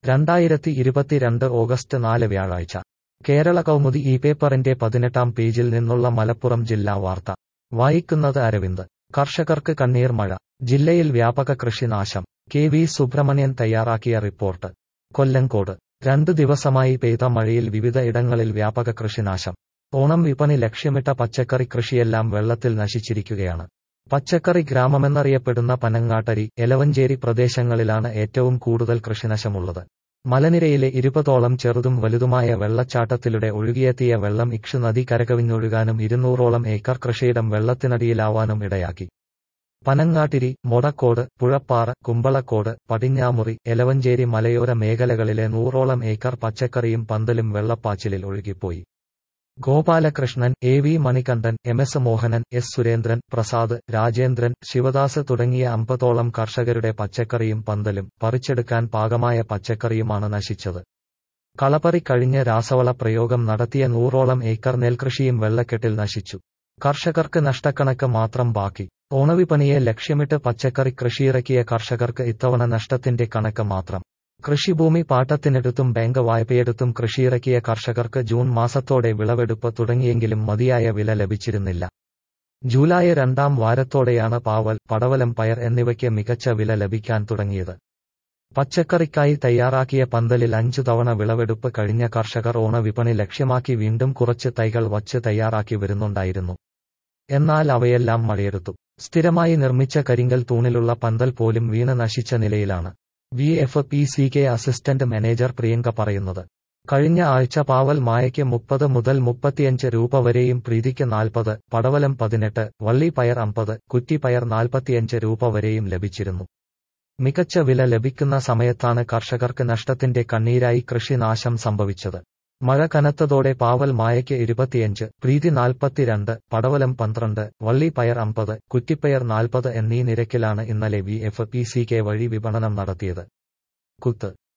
രണ്ടായിരത്തി ഇരുപത്തിരണ്ട് ഓഗസ്റ്റ് നാല് വ്യാഴാഴ്ച കേരള കൗമുദി ഈ പേപ്പറിന്റെ പതിനെട്ടാം പേജിൽ നിന്നുള്ള മലപ്പുറം ജില്ലാ വാർത്ത വായിക്കുന്നത് അരവിന്ദ് കർഷകർക്ക് കണ്ണീർ മഴ ജില്ലയിൽ വ്യാപക കൃഷിനാശം കെ വി സുബ്രഹ്മണ്യൻ തയ്യാറാക്കിയ റിപ്പോർട്ട് കൊല്ലങ്കോട് രണ്ടു ദിവസമായി പെയ്ത മഴയിൽ വിവിധ ഇടങ്ങളിൽ വ്യാപക കൃഷിനാശം ഓണം വിപണി ലക്ഷ്യമിട്ട പച്ചക്കറി കൃഷിയെല്ലാം വെള്ളത്തിൽ നശിച്ചിരിക്കുകയാണ് പച്ചക്കറി ഗ്രാമമെന്നറിയപ്പെടുന്ന പനങ്ങാട്ടരി എലവഞ്ചേരി പ്രദേശങ്ങളിലാണ് ഏറ്റവും കൂടുതൽ കൃഷിനശമുള്ളത് മലനിരയിലെ ഇരുപതോളം ചെറുതും വലുതുമായ വെള്ളച്ചാട്ടത്തിലൂടെ ഒഴുകിയെത്തിയ വെള്ളം ഇക്ഷു നദി കരകവിഞ്ഞൊഴുകാനും ഇരുന്നൂറോളം ഏക്കർ കൃഷിയിടം വെള്ളത്തിനടിയിലാവാനും ഇടയാക്കി പനങ്ങാട്ടിരി മൊടക്കോട് പുഴപ്പാറ കുമ്പളക്കോട് പടിഞ്ഞാമുറി എലവഞ്ചേരി മലയോര മേഖലകളിലെ നൂറോളം ഏക്കർ പച്ചക്കറിയും പന്തലും വെള്ളപ്പാച്ചിലിൽ ഒഴുകിപ്പോയി Gopalakrishnan A V Manikandan M S Mohanan S Surendran Prasad Rajendran Sivadas തുടങ്ങിയ അമ്പതോളം കർഷകരുടെ പച്ചക്കറിയും പന്തലും പറിച്ചെടുക്കാൻ പാകമായ പച്ചക്കറിയുമാണ് നശിച്ചത് കളപ്പറി കഴിഞ്ഞ് രാസവള പ്രയോഗം നടത്തിയ നൂറോളം ഏക്കർ നെൽകൃഷിയും വെള്ളക്കെട്ടിൽ നശിച്ചു കർഷകർക്ക് നഷ്ടക്കണക്ക് മാത്രം ബാക്കി ഓണവിപണിയെ ലക്ഷ്യമിട്ട് പച്ചക്കറി കൃഷിയിറക്കിയ കർഷകർക്ക് ഇത്തവണ നഷ്ടത്തിന്റെ കണക്ക് മാത്രം കൃഷിഭൂമി പാട്ടത്തിനെടുത്തും ബാങ്ക് വായ്പയെടുത്തും കൃഷിയിറക്കിയ കർഷകർക്ക് ജൂൺ മാസത്തോടെ വിളവെടുപ്പ് തുടങ്ങിയെങ്കിലും മതിയായ വില ലഭിച്ചിരുന്നില്ല ജൂലൈ രണ്ടാം വാരത്തോടെയാണ് പാവൽ പടവലം പയർ എന്നിവയ്ക്ക് മികച്ച വില ലഭിക്കാൻ തുടങ്ങിയത് പച്ചക്കറിക്കായി തയ്യാറാക്കിയ പന്തലിൽ അഞ്ചു തവണ വിളവെടുപ്പ് കഴിഞ്ഞ കർഷകർ ഓണവിപണി ലക്ഷ്യമാക്കി വീണ്ടും കുറച്ച് തൈകൾ വച്ച് തയ്യാറാക്കി വരുന്നുണ്ടായിരുന്നു എന്നാൽ അവയെല്ലാം മഴയെടുത്തു സ്ഥിരമായി നിർമ്മിച്ച കരിങ്കൽ തൂണിലുള്ള പന്തൽ പോലും വീണ് നശിച്ച നിലയിലാണ് V F P C K assistant manager Priyanka പറയുന്നത് കഴിഞ്ഞ ആഴ്ച പാവൽ മായയ്ക്ക് മുപ്പത് മുതൽ മുപ്പത്തിയഞ്ച് രൂപ വരെയും പ്രീതിക്ക് നാൽപ്പത് പടവലം പതിനെട്ട് വള്ളി പയർ അമ്പത് കുറ്റിപ്പയർ നാൽപ്പത്തിയഞ്ച് രൂപ വരെയും ലഭിച്ചിരുന്നു മികച്ച വില ലഭിക്കുന്ന സമയത്താണ് കർഷകർക്ക് നഷ്ടത്തിന്റെ കണ്ണീരായി കൃഷിനാശം സംഭവിച്ചത് മഴ കനത്തതോടെ പാവൽ മായയ്ക്ക് ഇരുപത്തിയഞ്ച് പ്രീതി നാൽപ്പത്തിരണ്ട് പടവലം പന്ത്രണ്ട് വള്ളി പയർ അമ്പത് കുറ്റിപ്പയർ നാൽപ്പത് എന്നീ നിരക്കിലാണ് ഇന്നലെ V F P C K വഴി വിപണനം നടത്തിയത് കുത്ത്